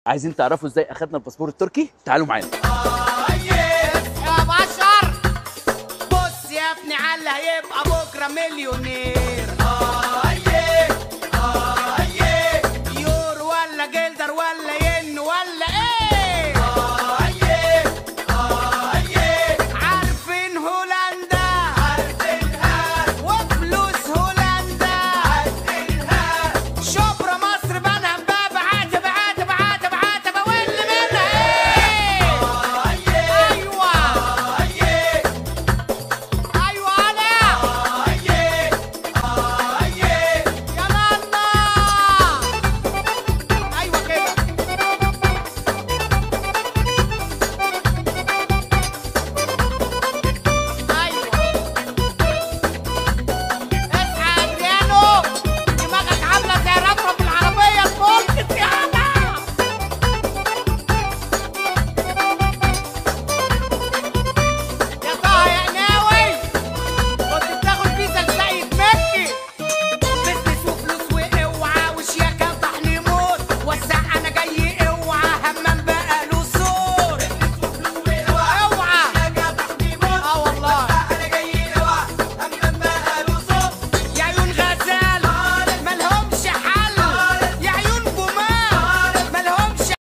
عايزين تعرفوا ازاي اخدنا الباسبور التركي تعالوا معانا يا بشر بص يا ابني على هيبقى بكره مليونير